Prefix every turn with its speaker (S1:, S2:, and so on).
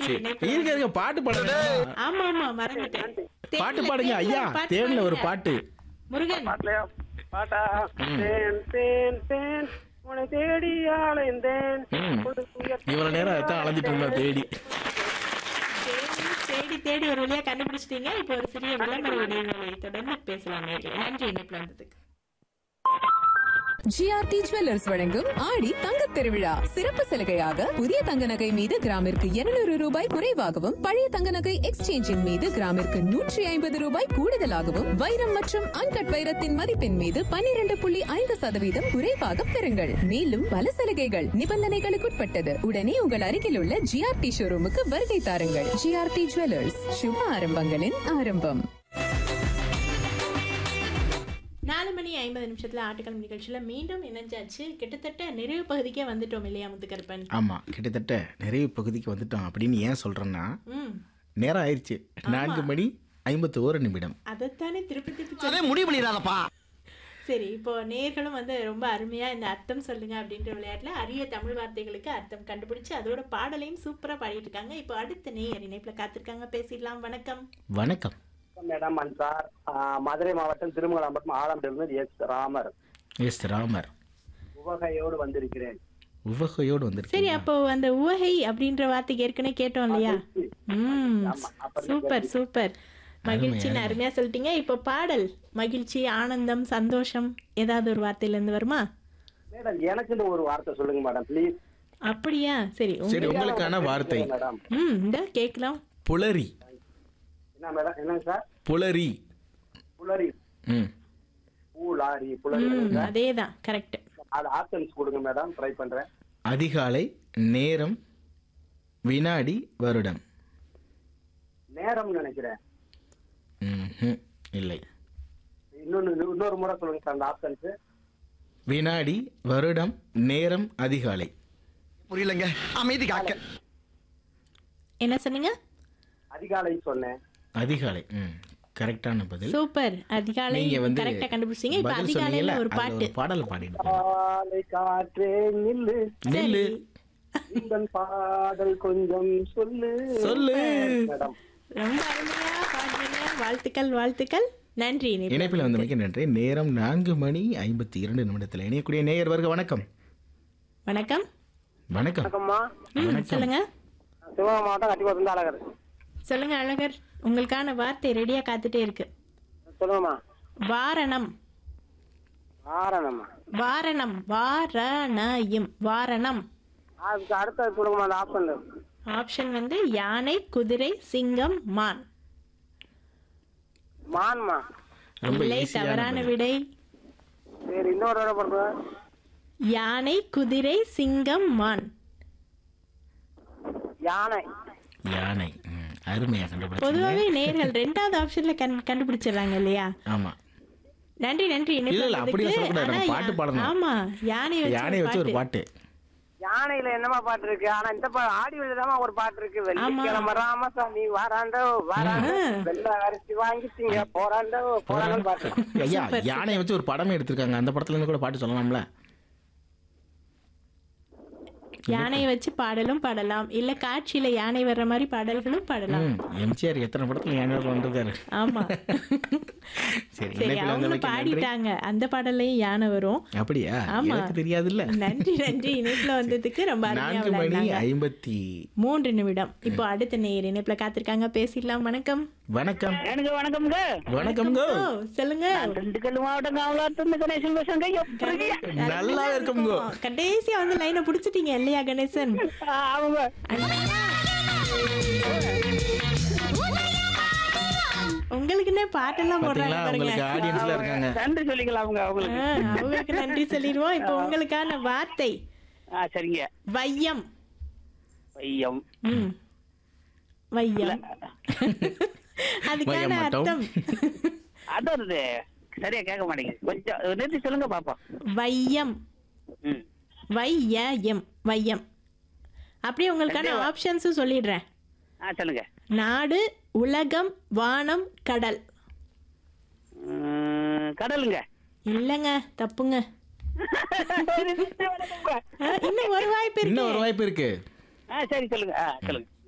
S1: நன்றி இணைப்புல
S2: இருக்க இருக்க பாட்டு பாடுங்க
S1: ஆமா ஆமா மறந்துட்டேன்
S2: பாட்டு
S1: தேன்ல-
S2: பாடுங்க
S1: தேன்ல
S2: ஐயா
S1: ஒரு பாட்டு
S2: தேன்ல ஒரு
S1: பாடுங்க.
S2: பாட்டு
S1: முருகன்
S3: பாட்டுலயா பாட்டா தேன் தேன் தேன் உன்னை தேடி அலைந்தேன்
S2: ம்.
S3: புது புயல்
S2: இவ்வளவு நேரம் அதான் அலைஞ்சிட்டு இருந்தா தேடி
S1: தேடி தேடி தேடி ஒரு வழியா கண்டுபிடிச்சிட்டீங்க இப்போ ஒரு சிறிய விளம்பர இடைவேளை தொடர்ந்து பேசலாம் நேயர்களே. நன்றி இணைப்புல வந்ததுக்கு
S4: ஜிஆர்டி ஜுவல்லர்ஸ் வழங்கும் ஆடி தங்கத் திருவிழா சிறப்பு சலுகையாக புதிய தங்க நகை மீது கிராமிற்கு 200 ரூபாய் குறைவாகவும் பழைய தங்க நகை எக்ஸ்சேஞ்சின் மீது கிராமிற்கு நூற்றி ஐம்பது ரூபாய் கூடுதலாகவும் வைரம் மற்றும் அன்கட் வைரத்தின் மதிப்பின் மீது 12.5% புள்ளி ஐந்து சதவீதம் குறைவாக பெறுங்கள் மேலும் பல சலுகைகள் நிபந்தனைகளுக்குட்பட்டது உடனே உங்கள் அருகில் உள்ள ஜிஆர்டி ஷோரூமுக்கு வருகை தாருங்கள் ஜிஆர்டி ஜுவல்லர்ஸ் சுப ஆரம்பங்களின் ஆரம்பம்
S1: நாலு மணி ஐம்பது நிமிஷத்துல ஆட்டுக்கிழமை நிகழ்ச்சியில மீண்டும் இணைஞ்சாச்சு கிட்டத்தட்ட நிறைவு பகுதிக்கே வந்துட்டோம் இல்லையா முத்துக்கருப்பன்
S2: ஆமா கிட்டத்தட்ட நிறைய பகுதிக்கு வந்துட்டோம் அப்படின்னு ஏன் சொல்றேன்னா
S1: ம்
S2: நேரம் ஆயிடுச்சு நான்கு மணி ஐம்பத்தி ஓரு நிமிடம்
S1: அதைத்தானே திருப்பி திருப்பி
S5: அதே
S1: சொல்லி
S5: முடிவு பண்ணிடாதப்பா
S1: சரி இப்போ நேர்களும் வந்து ரொம்ப அருமையா இந்த அர்த்தம் சொல்லுங்க அப்படின்ற விளையாட்டுல அரிய தமிழ் வார்த்தைகளுக்கு அர்த்தம் கண்டுபிடிச்சு அதோட பாடலையும் சூப்பரா பாடிட்டு இருக்காங்க இப்போ அடுத்த நேயர் இணைப்புல காத்திருக்காங்க பேசிடலாம் வணக்கம்
S2: வணக்கம்
S3: மேடம் அன்சார் ஆஹ், மதுரை மாவட்டம் திருமங்கலம் மட்டும் ஆலம்பிலிருந்து எஸ் ராமர்
S2: எஸ் ராமர்
S3: உவகையோடு வந்திருக்கிறேன்
S2: உவகையோடு
S1: சரி
S2: வந்திருக்கீங்க
S1: அப்போ அந்த உவகை அப்படின்ற வார்த்தைக்கு ஏற்கனவே கேட்டோம் இல்லையா ம் சூப்பர் சூப்பர் மகிழ்ச்சின்னு அருமையா சொல்லிட்டீங்க இப்போ பாடல் மகிழ்ச்சி ஆனந்தம் சந்தோஷம் ஏதாவது ஒரு வார்த்தையில இருந்து வருமா
S3: மேடம் எனக்குன்னு ஒரு வார்த்தை சொல்லுங்க மேடம் ப்ளீஸ்
S1: அப்படியா சரி உங்க-
S2: சரி உங்களுக்கான வார்த்தை
S3: மேடம்
S1: ம் இந்த கேட்கலாம்
S2: புலரி
S3: என்ன மேடம் என்னங்க சார்
S2: புலரி
S3: புலரி
S2: ம்
S3: பூலாரி புலரி
S1: ம் அதேதான் கரெக்ட்
S3: அது ஆப்ஷன்ஸ் கொடுங்க மேடம் ட்ரை பண்றேன்
S2: அதிகாலை நேரம் வினாடி வருடம்
S3: நேரம் நினைக்கிறேன்
S2: ம்ஹும். இல்லை
S3: இன்னொன்னு இன்னொரு முறை சொல்லுங்க சார் அந்த ஆப்ஷன்ஸ்
S2: வினாடி வருடம் நேரம் அதிகாலை
S5: புரியலங்க அமைதி காக்க
S1: என்ன சொன்னீங்க
S3: அதிகாலை சொன்னேன்
S2: அதிகாலை ம் கரெக்டான பதில்
S1: சூப்பர் அதிகாலை
S2: நீங்க வந்து
S1: கரெக்டா கண்டுபிடிச்சீங்க இப்போ
S2: பதில்
S1: அதிகாலையில
S2: சொன்னீங்கல்ல,
S1: ஒரு
S2: அதுல
S1: பாட்டு
S2: ஒரு பாடல் பாடிட்டு போங்க.
S3: காலை காற்றே நில்லு
S2: நில்லு
S3: இந்த பாடல் கொஞ்சம் சொல்லு
S2: சொல்லு
S3: மேடம்
S1: ரொம்ப அருமையா பாடுறீங்க வாழ்த்துக்கள் வாழ்த்துக்கள் நன்றி இணைப்பு.
S2: இணைப்பில் வந்தமைக்கு நன்றி நேரம் நான்கு மணி ஐம்பத்தி இரண்டு நிமிடத்தில் இணையக்கூடிய நேயர் வருக வணக்கம்
S1: வணக்கம்
S2: வணக்கம்
S3: வணக்கம்மா
S1: ம் சொல்லுங்க
S3: சிவகங்கை மாவட்டம் கட்டிப்பாத்து அழகர்
S1: சொல்லுங்க அழகர் உங்களுக்கான வார்த்தை ரெடியா காத்துட்டே இருக்கு
S3: சொல்லுங்கம்மா
S1: வாரணம்
S3: ஆரணம்மா
S1: வாரணம் வாரணயம் வாரணம்
S3: அதுக்கு அடுத்தது சொல்லுங்கம்மா அந்த ஆப்ஷன்
S1: ஆப்ஷன் வந்து யானை குதிரை சிங்கம் மான்
S3: மான்மா
S2: ரொம்ப
S1: இல்லை
S2: ஈஸியான
S1: தவறான
S2: பதில்.
S1: விடை
S3: சரி இன்னொரு தடவை பண்ணுங்க
S1: யானை குதிரை சிங்கம் மான்
S3: யானை
S2: யானை ம், அருமையா கண்டுபிடிச்சீங்க
S1: பொதுவாகவே நேர்கள் ரெண்டாவது ஆப்ஷன்ல கண் கண்டுபிடிச்சிடுறாங்க இல்லையா
S2: ஆமா
S1: நன்றி நன்றி இணைப்புல
S2: இல்ல, இல்ல, அப்படியே
S1: வந்ததுக்கு.
S2: சொல்லக்கூடாது. நம்ம
S1: ஆனா,
S2: பாட்டு பாடணும்.
S1: ஆமா யானை வச்சு
S2: யானை
S1: ஒரு
S2: வச்சு ஒரு
S1: பாட்டு.
S2: பாட்டு
S3: யானையில என்னமா பாட்டு இருக்கு ஆனா இந்த பாட்டு ஆடியோல தான் ஒரு பாட்டு இருக்கு வெள்ளிக்கிழமை ராமசாமி வாராண்டோ வாராண்டோ வெள்ள அரிசி வாங்கிட்டீங்க போராண்டோ போராண்டோ பாட்டு
S2: ஐயா யானையை வச்சு ஒரு படமே எடுத்திருக்காங்க அந்த படத்துல இருந்து கூட பாட்டு சொல்லலாம்ல
S1: யானையை வச்சு பாடலும் பாடலாம் இல்ல காட்சியில யானை வர்ற மாதிரி பாடல்களும் பாடலாம்
S2: ம் எம்ஜிஆர் எத்தனை படத்துல யானை வந்திருக்காரு
S1: ஆமா
S2: சரி
S1: சரி
S2: இணைப்பில்
S1: அவங்க
S2: வந்தமைக்கு நன்றி
S1: பாடிட்டாங்க அந்த பாடல்லையும் யானை வரும்
S2: அப்படியா
S1: ஆமா.
S2: எனக்கு தெரியாதுல்ல
S1: நன்றி நன்றி இணைப்புல வந்ததுக்கு ரொம்ப அருமையா
S2: நான்கு மணி
S1: விளையாண்டாங்க
S2: ஐம்பத்தி
S1: மூன்று நிமிடம் இப்போ அடுத்த நேயர் இணைப்புல காத்திருக்காங்க பேசிடலாம் வணக்கம்
S2: வணக்கம்
S6: எனக்கு வணக்கம்ங்க
S2: வணக்கம்ங்க
S1: ஓ சொல்லுங்க
S6: திண்டுக்கல் மாவட்டம் காவலாத்து கணேசன் பேசுங்க எப்படி
S2: நல்லா இருக்குங்க
S1: கடைசியா வந்து லைனை புடிச்சிட்டீங்க இல்லையா கணேசன்
S6: அவங்க
S1: உங்களுக்குன்னே பாட்டெல்லாம் போடுறாங்க
S2: பாத்தீங்களா உங்களுக்கு
S1: பாருங்க
S2: ஆடியன்ஸ்ல இருக்காங்க
S6: நன்றி சொல்லிக்கலாம் அவங்க அவங்களுக்கு
S1: ஆ, அவங்களுக்கு நன்றி சொல்லிடுவோம் இப்போ உங்களுக்கான வார்த்தை
S6: ஆ சரிங்க
S1: வையம்
S6: பையம்
S1: ம் வையம் அதுக்கான
S2: வையம் மட்டும்.
S1: அர்த்தம்
S6: அதான் அது சரியா கேட்க மாட்டேங்குது கொஞ்சம் நிறுத்தி சொல்லுங்க பாப்போம்
S1: வையம்
S6: ம்
S1: வையம் வையம் அப்படியே உங்களுக்கான ஆப்ஷன்ஸும் சொல்லிடுறேன்
S6: ஆ சொல்லுங்க
S1: நாடு உலகம் வானம் கடல்
S6: ம், கடலுங்க
S1: இல்லைங்க தப்புங்க ஆ, இன்னும் ஒரு வாய்ப்பு
S2: இன்னும்
S1: இருக்கு
S2: ஒரு வாய்ப்பு இருக்கு
S6: ஆ சரி சொல்லுங்க ஆ சொல்லுங்க